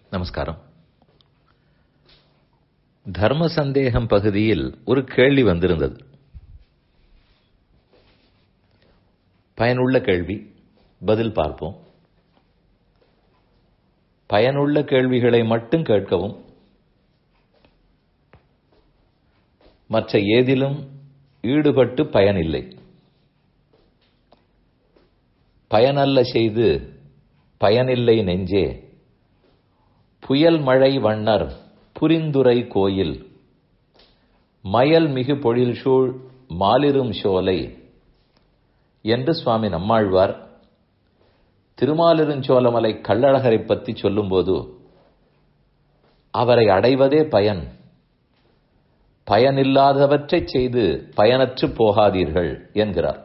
நமஸ்காரம் தர்ம சந்தேகம் பகுதியில் ஒரு கேள்வி வந்திருந்தது பயனுள்ள கேள்வி பதில் பார்ப்போம் பயனுள்ள கேள்விகளை மட்டும் கேட்கவும் மற்ற ஏதிலும் ஈடுபட்டு பயனில்லை பயனல்ல செய்து பயனில்லை நெஞ்சே புயல் மழை வண்ணர் புரிந்துரை கோயில் மயல் மிகு பொழில் சூழ் மாலிரும் சோலை என்று சுவாமி நம்மாழ்வார் திருமாலிருஞ்சோலமலை கள்ளழகரை பற்றி சொல்லும்போது அவரை அடைவதே பயன் பயனில்லாதவற்றைச் செய்து பயனற்று போகாதீர்கள் என்கிறார்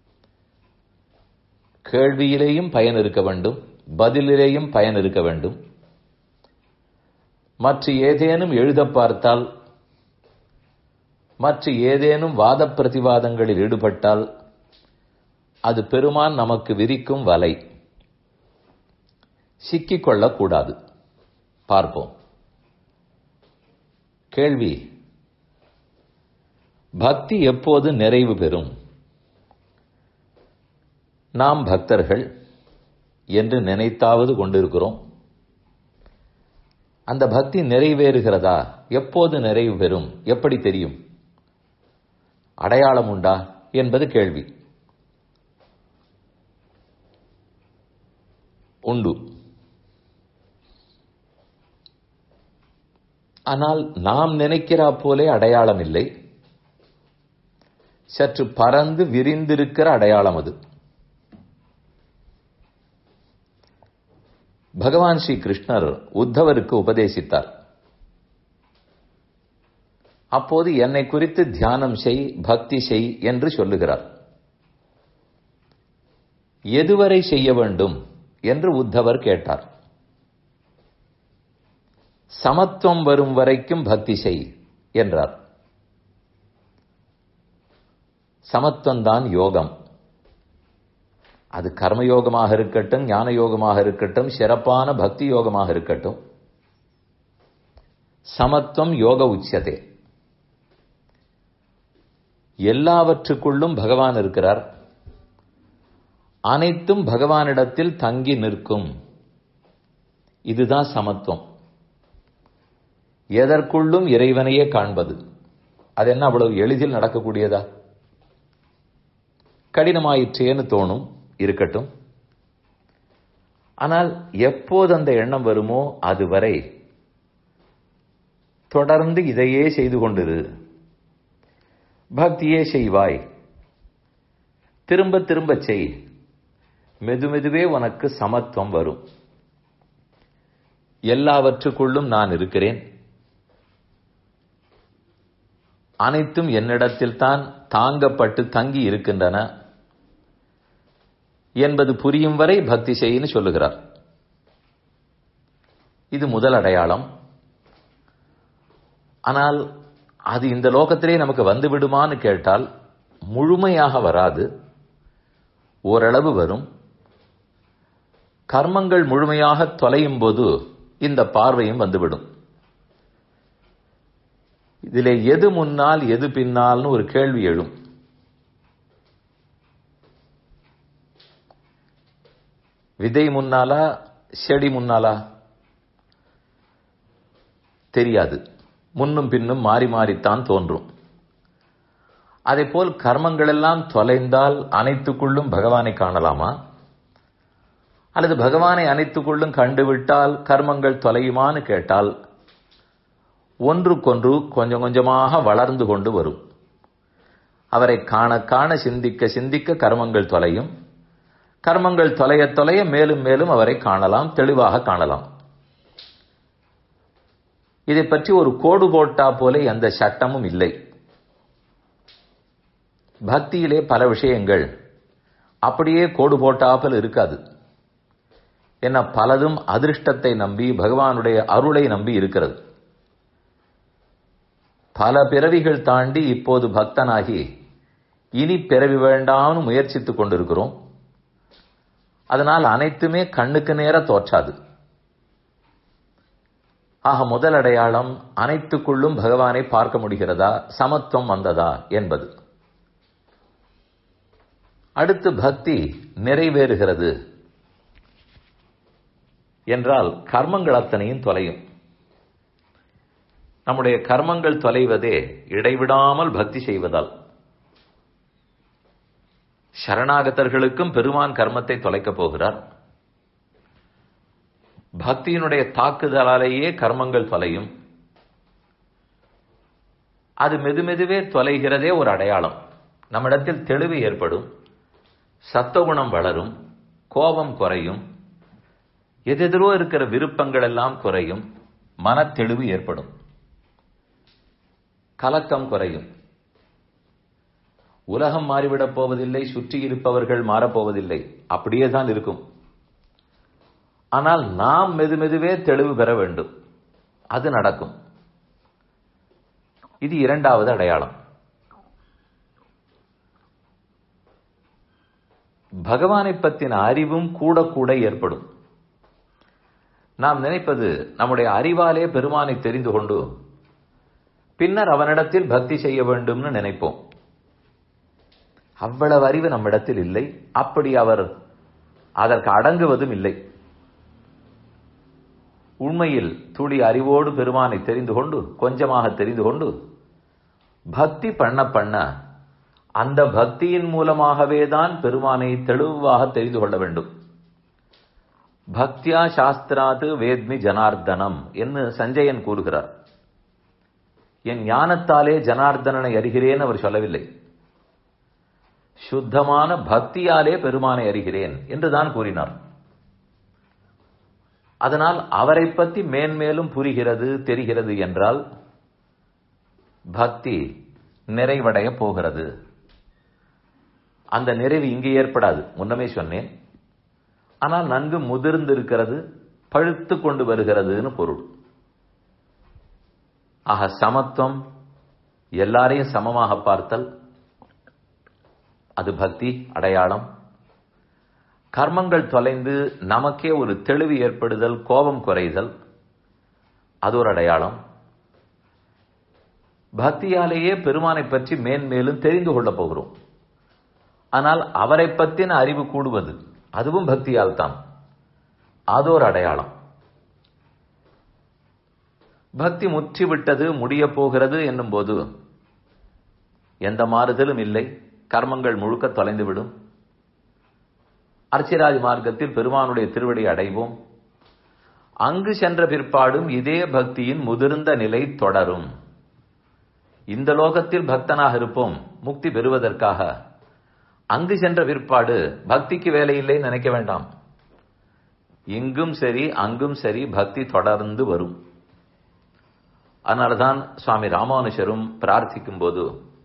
கேள்வியிலேயும் பயன் இருக்க வேண்டும் பதிலிலேயும் பயன் இருக்க வேண்டும் மற்ற ஏதேனும் எழுத பார்த்தால் மற்ற ஏதேனும் வாத பிரதிவாதங்களில் ஈடுபட்டால் அது பெருமான் நமக்கு விரிக்கும் வலை சிக்கிக் கொள்ளக்கூடாது பார்ப்போம் கேள்வி பக்தி எப்போது நிறைவு பெறும் நாம் பக்தர்கள் என்று நினைத்தாவது கொண்டிருக்கிறோம் அந்த பக்தி நிறைவேறுகிறதா எப்போது நிறைவு பெறும் எப்படி தெரியும் அடையாளம் உண்டா என்பது கேள்வி உண்டு ஆனால் நாம் நினைக்கிறா போலே அடையாளம் இல்லை சற்று பறந்து விரிந்திருக்கிற அடையாளம் அது பகவான் ஸ்ரீ கிருஷ்ணர் உத்தவருக்கு உபதேசித்தார் அப்போது என்னை குறித்து தியானம் செய் பக்தி செய் என்று சொல்லுகிறார் எதுவரை செய்ய வேண்டும் என்று உத்தவர் கேட்டார் சமத்துவம் வரும் வரைக்கும் பக்தி செய் என்றார் சமத்துவம்தான் யோகம் அது கர்மயோகமாக இருக்கட்டும் ஞான யோகமாக இருக்கட்டும் சிறப்பான பக்தி யோகமாக இருக்கட்டும் சமத்துவம் யோக உச்சதே எல்லாவற்றுக்குள்ளும் பகவான் இருக்கிறார் அனைத்தும் பகவானிடத்தில் தங்கி நிற்கும் இதுதான் சமத்துவம் எதற்குள்ளும் இறைவனையே காண்பது அது என்ன அவ்வளவு எளிதில் நடக்கக்கூடியதா கடினமாயிற்றேன்னு தோணும் இருக்கட்டும் ஆனால் எப்போது அந்த எண்ணம் வருமோ அதுவரை தொடர்ந்து இதையே செய்து கொண்டிரு பக்தியே செய்வாய் திரும்ப திரும்ப செய் மெதுமெதுவே உனக்கு சமத்துவம் வரும் எல்லாவற்றுக்குள்ளும் நான் இருக்கிறேன் அனைத்தும் என்னிடத்தில் தான் தாங்கப்பட்டு தங்கி இருக்கின்றன என்பது புரியும் வரை பக்தி செய்யின்னு சொல்லுகிறார் இது முதல் அடையாளம் ஆனால் அது இந்த லோகத்திலே நமக்கு வந்து விடுமான்னு கேட்டால் முழுமையாக வராது ஓரளவு வரும் கர்மங்கள் முழுமையாக தொலையும் போது இந்த பார்வையும் வந்துவிடும் இதிலே எது முன்னால் எது பின்னால்னு ஒரு கேள்வி எழும் விதை முன்னாலா செடி முன்னாலா தெரியாது முன்னும் பின்னும் மாறி மாறித்தான் தோன்றும் அதே போல் கர்மங்கள் எல்லாம் தொலைந்தால் அனைத்துக்குள்ளும் பகவானை காணலாமா அல்லது பகவானை அனைத்துக்குள்ளும் கண்டுவிட்டால் கர்மங்கள் தொலையுமான்னு கேட்டால் ஒன்றுக்கொன்று கொஞ்சம் கொஞ்சமாக வளர்ந்து கொண்டு வரும் அவரை காண காண சிந்திக்க சிந்திக்க கர்மங்கள் தொலையும் கர்மங்கள் தொலைய தொலைய மேலும் மேலும் அவரை காணலாம் தெளிவாக காணலாம் இதை பற்றி ஒரு கோடு போட்டா போல எந்த சட்டமும் இல்லை பக்தியிலே பல விஷயங்கள் அப்படியே கோடு போட்டாப்பல் இருக்காது என்ன பலதும் அதிர்ஷ்டத்தை நம்பி பகவானுடைய அருளை நம்பி இருக்கிறது பல பிறவிகள் தாண்டி இப்போது பக்தனாகி இனி பிறவி வேண்டாம்னு முயற்சித்துக் கொண்டிருக்கிறோம் அதனால் அனைத்துமே கண்ணுக்கு நேர தோற்றாது ஆக முதல் அடையாளம் அனைத்துக்குள்ளும் பகவானை பார்க்க முடிகிறதா சமத்துவம் வந்ததா என்பது அடுத்து பக்தி நிறைவேறுகிறது என்றால் கர்மங்கள் அத்தனையும் தொலையும் நம்முடைய கர்மங்கள் தொலைவதே இடைவிடாமல் பக்தி செய்வதால் சரணாகதர்களுக்கும் பெருமான் கர்மத்தை தொலைக்கப் போகிறார் பக்தியினுடைய தாக்குதலாலேயே கர்மங்கள் தொலையும் அது மெதுமெதுவே தொலைகிறதே ஒரு அடையாளம் நம்மிடத்தில் தெளிவு ஏற்படும் சத்தகுணம் வளரும் கோபம் குறையும் எதெதிரோ இருக்கிற விருப்பங்கள் எல்லாம் குறையும் மனத்தெளிவு ஏற்படும் கலக்கம் குறையும் உலகம் மாறிவிடப் போவதில்லை சுற்றி இருப்பவர்கள் மாறப்போவதில்லை அப்படியே தான் இருக்கும் ஆனால் நாம் மெதுமெதுவே தெளிவு பெற வேண்டும் அது நடக்கும் இது இரண்டாவது அடையாளம் பகவானை பற்றின அறிவும் கூட கூட ஏற்படும் நாம் நினைப்பது நம்முடைய அறிவாலே பெருமானை தெரிந்து கொண்டு பின்னர் அவனிடத்தில் பக்தி செய்ய வேண்டும்னு நினைப்போம் அவ்வளவு அறிவு நம்மிடத்தில் இல்லை அப்படி அவர் அதற்கு அடங்குவதும் இல்லை உண்மையில் துளி அறிவோடு பெருமானை தெரிந்து கொண்டு கொஞ்சமாக தெரிந்து கொண்டு பக்தி பண்ண பண்ண அந்த பக்தியின் மூலமாகவே தான் பெருமானை தெளிவாக தெரிந்து கொள்ள வேண்டும் பக்தியா சாஸ்திராது வேத்மி ஜனார்தனம் என்று சஞ்சயன் கூறுகிறார் என் ஞானத்தாலே ஜனார்தனனை அறிகிறேன் அவர் சொல்லவில்லை சுத்தமான பக்தியாலே பெருமானை அறிகிறேன் என்றுதான் கூறினார் அதனால் அவரை பற்றி மேன்மேலும் புரிகிறது தெரிகிறது என்றால் பக்தி நிறைவடைய போகிறது அந்த நிறைவு இங்கே ஏற்படாது முன்னமே சொன்னேன் ஆனால் நன்கு முதிர்ந்து இருக்கிறது பழுத்து கொண்டு வருகிறதுன்னு பொருள் ஆக சமத்துவம் எல்லாரையும் சமமாக பார்த்தல் அது பக்தி அடையாளம் கர்மங்கள் தொலைந்து நமக்கே ஒரு தெளிவு ஏற்படுதல் கோபம் குறைதல் அது ஒரு அடையாளம் பக்தியாலேயே பெருமானை பற்றி மேன்மேலும் தெரிந்து கொள்ளப் போகிறோம் ஆனால் அவரை பற்றின அறிவு கூடுவது அதுவும் பக்தியால் தான் அது ஒரு அடையாளம் பக்தி முற்றிவிட்டது முடிய போகிறது என்னும் போது எந்த மாறுதலும் இல்லை கர்மங்கள் முழுக்க தொலைந்துவிடும் அர்ச்சிராஜ் மார்க்கத்தில் பெருமானுடைய திருவடி அடைவோம் அங்கு சென்ற பிற்பாடும் இதே பக்தியின் முதிர்ந்த நிலை தொடரும் இந்த லோகத்தில் பக்தனாக இருப்போம் முக்தி பெறுவதற்காக அங்கு சென்ற பிற்பாடு பக்திக்கு வேலையில்லை நினைக்க வேண்டாம் இங்கும் சரி அங்கும் சரி பக்தி தொடர்ந்து வரும் அதனால்தான் சுவாமி ராமானுஷரும் பிரார்த்திக்கும் போது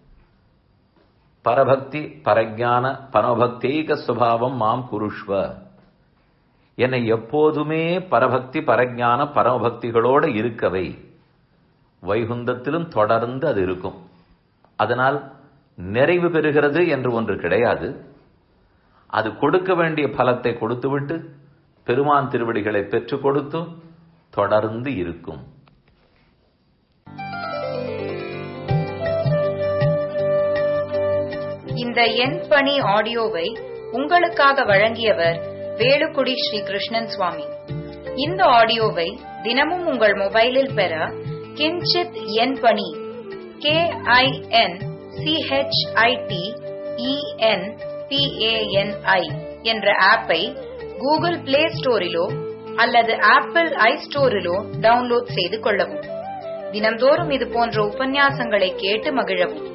பரபக்தி பரஜான பரமபக்தீக சுபாவம் மாம் குருஷ்வ என்னை எப்போதுமே பரபக்தி பரஜான பரமபக்திகளோடு இருக்கவை வைகுந்தத்திலும் தொடர்ந்து அது இருக்கும் அதனால் நிறைவு பெறுகிறது என்று ஒன்று கிடையாது அது கொடுக்க வேண்டிய பலத்தை கொடுத்துவிட்டு பெருமான் திருவடிகளை பெற்றுக் கொடுத்து தொடர்ந்து இருக்கும் இந்த எண் பணி ஆடியோவை உங்களுக்காக வழங்கியவர் வேலுக்குடி ஸ்ரீ கிருஷ்ணன் சுவாமி இந்த ஆடியோவை தினமும் உங்கள் மொபைலில் பெற கிஞ்சித் எண் பணி கே ஐ என் சிஹெச்ஐடி இஎன் பிஏஎன்ஐ என்ற ஆப்பை கூகுள் பிளே ஸ்டோரிலோ அல்லது ஆப்பிள் ஐ ஸ்டோரிலோ டவுன்லோட் செய்து கொள்ளவும் தினம்தோறும் இது போன்ற உபன்யாசங்களை கேட்டு மகிழவும்